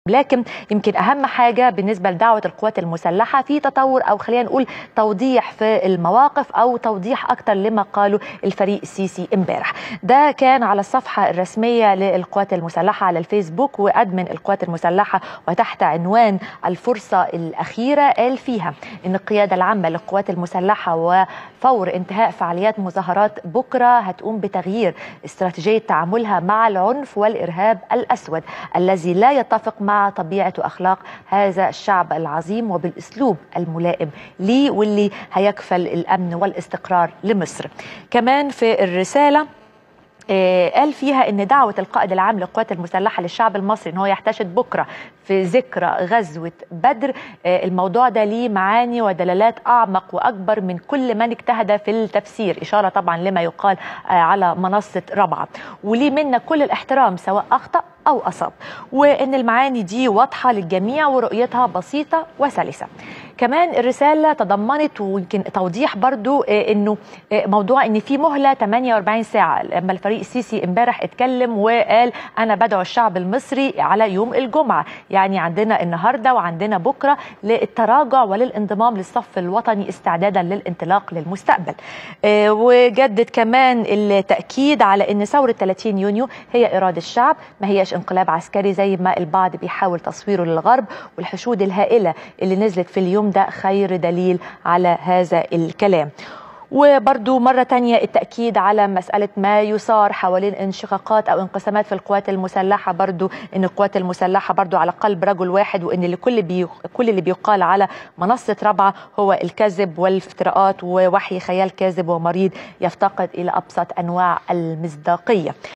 لكن يمكن اهم حاجه بالنسبه لدعوه القوات المسلحه في تطور او خلينا نقول توضيح في المواقف او توضيح اكتر لما قاله الفريق السيسي امبارح ده كان على الصفحه الرسميه للقوات المسلحه على الفيسبوك وادمن القوات المسلحه وتحت عنوان الفرصه الاخيره قال فيها ان القياده العامه للقوات المسلحه وفور انتهاء فعاليات مظاهرات بكره هتقوم بتغيير استراتيجيه تعاملها مع العنف والارهاب الاسود الذي لا يتفق مع مع طبيعة وأخلاق هذا الشعب العظيم وبالأسلوب الملائم ليه واللي هيكفل الأمن والاستقرار لمصر كمان في الرسالة قال فيها ان دعوه القائد العام للقوات المسلحه للشعب المصري ان هو يحتشد بكره في ذكرى غزوه بدر الموضوع ده ليه معاني ودلالات اعمق واكبر من كل من اجتهد في التفسير اشاره طبعا لما يقال على منصه رابعه وليه منا كل الاحترام سواء اخطا او اصاب وان المعاني دي واضحه للجميع ورؤيتها بسيطه وسلسه كمان الرساله تضمنت ويمكن توضيح برضو انه موضوع ان في مهله 48 ساعه لما الفريق السيسي امبارح اتكلم وقال انا بدعو الشعب المصري على يوم الجمعه يعني عندنا النهارده وعندنا بكره للتراجع وللانضمام للصف الوطني استعدادا للانطلاق للمستقبل وجدد كمان التاكيد على ان ثوره 30 يونيو هي اراده الشعب ما هياش انقلاب عسكري زي ما البعض بيحاول تصويره للغرب والحشود الهائله اللي نزلت في اليوم ده خير دليل على هذا الكلام وبرضو مرة تانية التأكيد على مسألة ما يصار حوالين انشقاقات أو انقسامات في القوات المسلحة برضو أن القوات المسلحة برضو على قلب رجل واحد وأن اللي كل, بي كل اللي بيقال على منصة رابعة هو الكذب والافتراءات ووحي خيال كاذب ومريض يفتقد إلى أبسط أنواع المصداقية